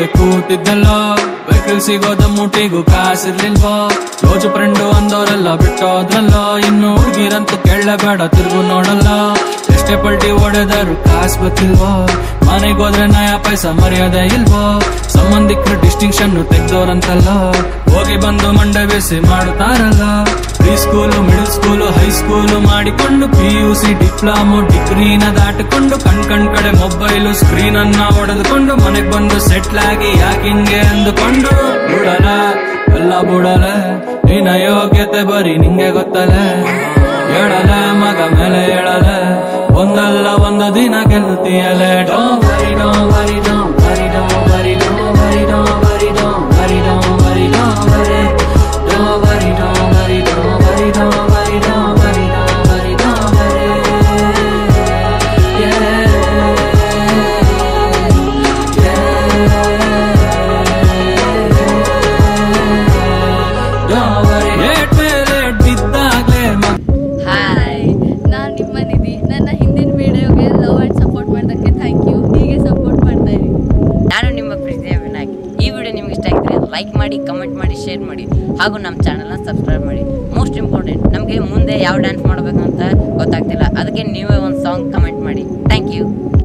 ಕೂತಿದ್ದಲ್ಲೋ vehicle ಸಿಗೋದ ಮೂಟಿಗೂ ಕಾಸಿರ್ಲಿಲ್ವೋ ಕ್ಲೋಸ್ ಫ್ರೆಂಡು ಅಂದವರೆಲ್ಲ ಬಿಟ್ಟೋದ್ರಲ್ಲೋ ಇನ್ನು ಹುಡುಗಿರಂತೂ ಕೇಳಬೇಡ ತಿರುಗು ನೋಡಲ್ಲ ಎಷ್ಟೇ ಪಲ್ಟಿ ಹೊಡೆದರು ಕಾಸ್ ಗೊತ್ತಿಲ್ವೋ ಮನೆಗೆ ಹೋದ್ರೆ ನಯ ಪೈಸ ಮರ್ಯಾದೆ ಇಲ್ವೋ ಸಂಬಂಧಿಕರು ಡಿಸ್ಟಿಂಕ್ಷನ್ ತೆಗ್ದೋರಂತಲ್ಲ ಹೋಗಿ ಬಂದು ಮಂಡೆ ಬೇಸಿ ಮಾಡುತ್ತಾರಲ್ಲ pre school middle school high school ಮಾಡಿಕೊಂಡು ಪಿ ಯು ಸಿ ಡಿಪ್ಲೊಮೊ ಡಿಗ್ರಿನ ದಾಟಿಕೊಂಡು ಕಣ್ ಕಣ್ ಕಡೆ ಮೊಬೈಲು ಸ್ಕ್ರೀನ್ ಅನ್ನ ಹೊಡೆದುಕೊಂಡು ಮನೆಗ್ ಬಂದು ಸೆಟ್ಲ್ ಆಗಿ ಯಾಕಿಂಗೆ ಅಂದುಕೊಂಡು ಬಿಡಲ ಎಲ್ಲ ಬಿಡಲ ನಿನ್ನ ಯೋಗ್ಯತೆ ಬರೀ ನಿಂಗೆ ಗೊತ್ತಲೆ ಹೇಳಲ ಮಗ ಮೇಲೆ ಹೇಳಲ ಒಂದಲ್ಲ ಒಂದು ದಿನ ಗೆಲ್ತೀಯಲೆ ಡೋ ವರಿ ಡೋ ವರಿ ಡೋ ವರಿ ಡೋ ವರಿ ಡೋ ವರಿ ಡೋ ವರಿ ಡೋ ವರಿ ಡೋ ವರಿ ಡೋ ವರಿ ಡೋ ವರಿ ಡೋ ವರಿ ಡೋ ವರಿ ಡೋ ವರಿ ಡೋ ವರಿ ಡೋ ವರಿ ಡೋ ವರಿ ಏಟ್ ಮೇಲೆ ಏಟ್ ಬಿದ್ದಾಗ್ಲೇ ಮಗ ಹಾಯ್ ನಾನು ನಿಮ್ಮ ನಿಧಿ ನನ್ನ ಹಿಂದಿನ ವಿಡಿಯೋಗೆ ಲವ್ ಆ್ಯಂಡ್ ಸಪೋರ್ಟ್ ಮಾಡೋದಕ್ಕೆ ಥ್ಯಾಂಕ್ ಯು ಹೀಗೆ ಸಪೋರ್ಟ್ ಮಾಡ್ತಾ ಇರಿ ನಾನು ನಿಮ್ಮ ಪ್ರೀತಿಯ ವಿನಾಯಕ್ ಈ ವಿಡಿಯೋ ನಿಮ್ಗೆ ಇಷ್ಟ ಆಗಿದ್ರೆ ಲೈಕ್ ಮಾಡಿ ಕಮೆಂಟ್ ಮಾಡಿ ಶೇರ್ ಮಾಡಿ ಹಾಗೂ ನಮ್ಮ ಚಾನಲ್ನ ಸಬ್ಸ್ಕ್ರೈಬ್ ಮಾಡಿ ಮೋಸ್ಟ್ ಇಂಪಾರ್ಟೆಂಟ್ ನಮಗೆ ಮುಂದೆ ಯಾವ ಡ್ಯಾನ್ಸ್ ಮಾಡಬೇಕು ಅಂತ ಗೊತ್ತಾಗ್ತಿಲ್ಲ ಅದಕ್ಕೆ ನೀವೇ ಒಂದು ಸಾಂಗ್ ಕಮೆಂಟ್ ಮಾಡಿ ಥ್ಯಾಂಕ್ ಯು